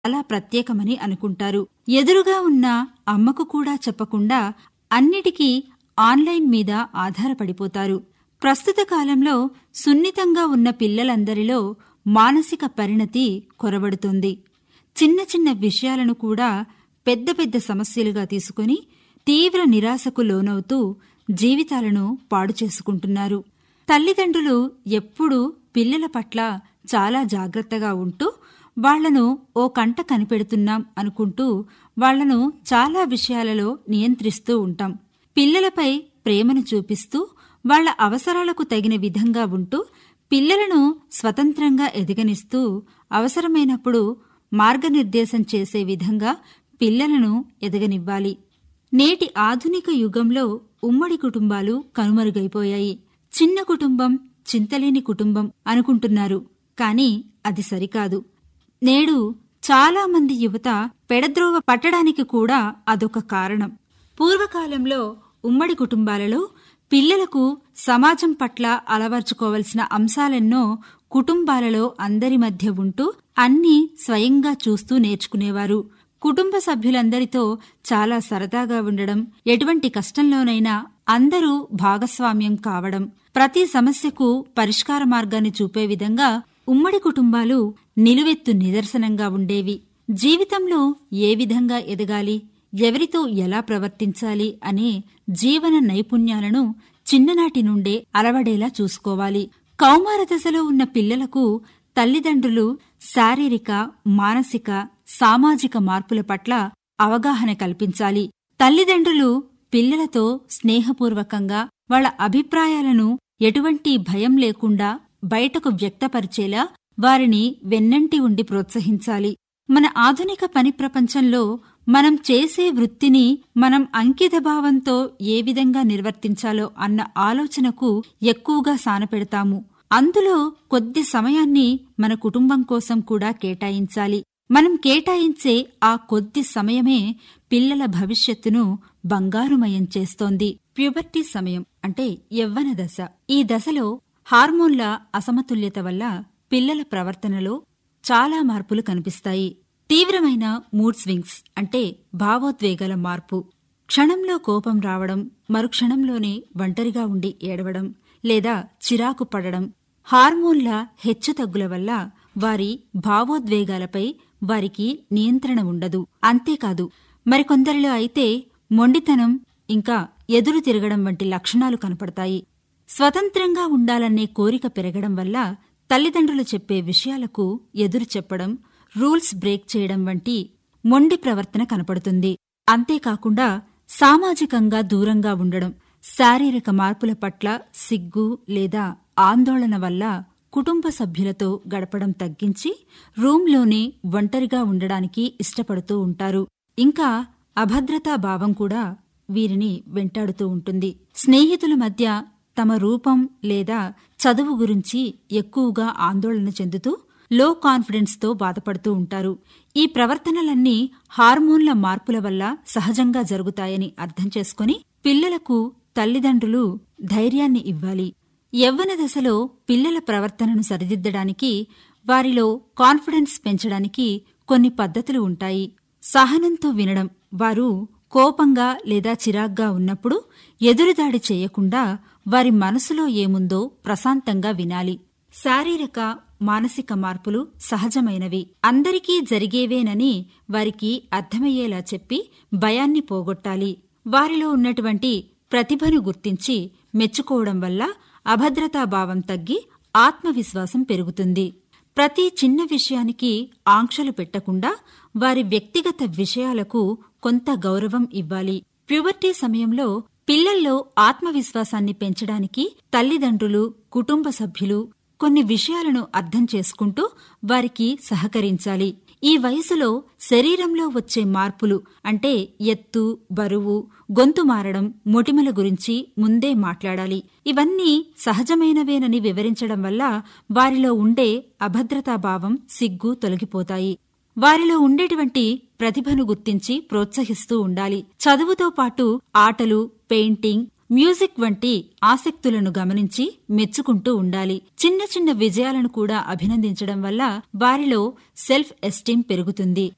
చాలా ప్రత్యేకమని అనుకుంటారు ఎదురుగా ఉన్న అమ్మకు కూడా చెప్పకుండా అన్నిటికీ ఆన్లైన్ మీద ఆధారపడిపోతారు ప్రస్తుత కాలంలో సున్నితంగా ఉన్న పిల్లలందరిలో మానసిక పరిణతి కొరబడుతుంది చిన్న చిన్న విషయాలను కూడా పెద్ద పెద్ద సమస్యలుగా తీసుకుని తీవ్ర నిరాశకు లోనవుతూ జీవితాలను పాడు చేసుకుంటున్నారు తల్లిదండ్రులు ఎప్పుడూ పిల్లల పట్ల చాలా జాగ్రత్తగా ఉంటూ వాళ్లను ఓ కంట కనిపెడుతున్నాం అనుకుంటూ వాళ్లను చాలా విషయాలలో నియంత్రిస్తూ ఉంటాం పిల్లలపై ప్రేమను చూపిస్తూ వాళ్ల అవసరాలకు తగిన విధంగా ఉంటూ పిల్లలను స్వతంత్రంగా ఎదగనిస్తూ అవసరమైనప్పుడు మార్గనిర్దేశం చేసే విధంగా పిల్లలను ఎదగనివ్వాలి నేటి ఆధునిక యుగంలో ఉమ్మడి కుటుంబాలు కనుమరుగైపోయాయి చిన్న కుటుంబం చింతలేని కుటుంబం అనుకుంటున్నారు కాని అది సరికాదు నేడు చాలా మంది యువత పెడద్రోవ పట్టడానికి కూడా అదొక కారణం పూర్వకాలంలో ఉమ్మడి కుటుంబాలలో పిల్లలకు సమాజం పట్ల అలవర్చుకోవలసిన అంశాలెన్నో కుటుంబాలలో అందరి మధ్య ఉంటూ అన్నీ స్వయంగా చూస్తూ నేర్చుకునేవారు కుటుంబ సభ్యులందరితో చాలా సరదాగా ఉండడం ఎటువంటి కష్టంలోనైనా అందరూ భాగస్వామ్యం కావడం ప్రతి సమస్యకు పరిష్కార మార్గాన్ని చూపే విధంగా ఉమ్మడి కుటుంబాలు నిలువెత్తు నిదర్శనంగా ఉండేవి జీవితంలో ఏ విధంగా ఎదగాలి ఎవరితో ఎలా ప్రవర్తించాలి అనే జీవన నైపుణ్యాలను చిన్ననాటి నుండే అలవడేలా చూసుకోవాలి కౌమార దశలో ఉన్న పిల్లలకు తల్లిదండ్రులు శారీరక మానసిక సామాజిక మార్పుల పట్ల అవగాహన కల్పించాలి తల్లిదండ్రులు పిల్లలతో స్నేహపూర్వకంగా వాళ్ల అభిప్రాయాలను ఎటువంటి భయం లేకుండా బయటకు వ్యక్తపరిచేలా వారిని వెన్నంటి ఉండి ప్రోత్సహించాలి మన ఆధునిక పని ప్రపంచంలో మనం చేసే వృత్తిని మనం అంకితభావంతో ఏ విధంగా నిర్వర్తించాలో అన్న ఆలోచనకు ఎక్కువగా సానపెడతాము అందులో కొద్ది సమయాన్ని మన కుటుంబం కోసం కూడా కేటాయించాలి మనం కేటాయించే ఆ కొద్ది సమయమే పిల్లల భవిష్యత్తును బంగారుమయం చేస్తోంది ప్యూబర్టీ సమయం అంటే యవ్వన దశ ఈ దశలో హార్మోన్ల అసమతుల్యత వల్ల పిల్లల ప్రవర్తనలో చాలా మార్పులు కనిపిస్తాయి తీవ్రమైన మూడ్ స్వింగ్స్ అంటే భావోద్వేగాల మార్పు క్షణంలో కోపం రావడం మరుక్షణంలోనే ఒంటరిగా ఉండి ఏడవడం లేదా చిరాకు పడడం హార్మోన్ల హెచ్చుతగ్గుల వల్ల వారి భావోద్వేగాలపై వారికి నియంత్రణ ఉండదు అంతేకాదు మరికొందరిలో అయితే మొండితనం ఇంకా ఎదురు తిరగడం వంటి లక్షణాలు కనపడతాయి స్వతంత్రంగా ఉండాలనే కోరిక పెరగడం వల్ల తల్లిదండ్రులు చెప్పే విషయాలకు ఎదురు చెప్పడం రూల్స్ బ్రేక్ చేయడం వంటి మొండి ప్రవర్తన కనపడుతుంది అంతేకాకుండా సామాజికంగా దూరంగా ఉండడం శారీరక మార్పుల పట్ల సిగ్గు లేదా ఆందోళన వల్ల కుటుంబ సభ్యులతో గడపడం తగ్గించి రూంలోనే ఒంటరిగా ఉండడానికి ఇష్టపడుతూ ఉంటారు ఇంకా అభద్రతా భావం కూడా వీరిని వెంటాడుతూ ఉంటుంది స్నేహితుల మధ్య తమ రూపం లేదా చదువు గురించి ఎక్కువగా ఆందోళన చెందుతూ లో కాన్ఫిడెన్స్తో బాధపడుతూ ఉంటారు ఈ ప్రవర్తనలన్నీ హార్మోన్ల మార్పుల వల్ల సహజంగా జరుగుతాయని అర్థం చేసుకుని పిల్లలకు తల్లిదండ్రులు ధైర్యాన్ని ఇవ్వాలి యవ్వన దశలో పిల్లల ప్రవర్తనను సరిదిద్దడానికి వారిలో కాన్ఫిడెన్స్ పెంచడానికి కొన్ని పద్ధతులు ఉంటాయి సహనంతో వినడం వారు కోపంగా లేదా చిరాగ్గా ఉన్నప్పుడు ఎదురుదాడి చేయకుండా వారి మనసులో ఏముందో ప్రశాంతంగా వినాలి శారీరక మానసిక మార్పులు సహజమైనవి అందరికీ జరిగేవేనని వారికి అర్థమయ్యేలా చెప్పి భయాన్ని పోగొట్టాలి వారిలో ఉన్నటువంటి ప్రతిభను గుర్తించి మెచ్చుకోవడం వల్ల అభద్రతాభావం తగ్గి ఆత్మవిశ్వాసం పెరుగుతుంది ప్రతి చిన్న విషయానికి ఆంక్షలు పెట్టకుండా వారి వ్యక్తిగత విషయాలకు కొంత గౌరవం ఇవ్వాలి ప్యూబర్టీ సమయంలో పిల్లల్లో ఆత్మవిశ్వాసాన్ని పెంచడానికి తల్లిదండ్రులు కుటుంబ సభ్యులు కొన్ని విషయాలను అర్థం చేసుకుంటూ వారికి సహకరించాలి ఈ వయసులో శరీరంలో వచ్చే మార్పులు అంటే ఎత్తు బరువు గొంతు మారడం మొటిమల గురించి ముందే మాట్లాడాలి ఇవన్నీ సహజమైనవేనని వివరించడం వల్ల వారిలో ఉండే అభద్రతాభావం సిగ్గు తొలగిపోతాయి వారిలో ఉండేటువంటి ప్రతిభను గుర్తించి ప్రోత్సహిస్తూ ఉండాలి చదువుతో పాటు ఆటలు పెయింటింగ్ మ్యూజిక్ వంటి ఆసక్తులను గమనించి మెచ్చుకుంటూ ఉండాలి చిన్న చిన్న విజయాలను కూడా అభినందించడం వల్ల వారిలో సెల్ఫ్ ఎస్టీమ్ పెరుగుతుంది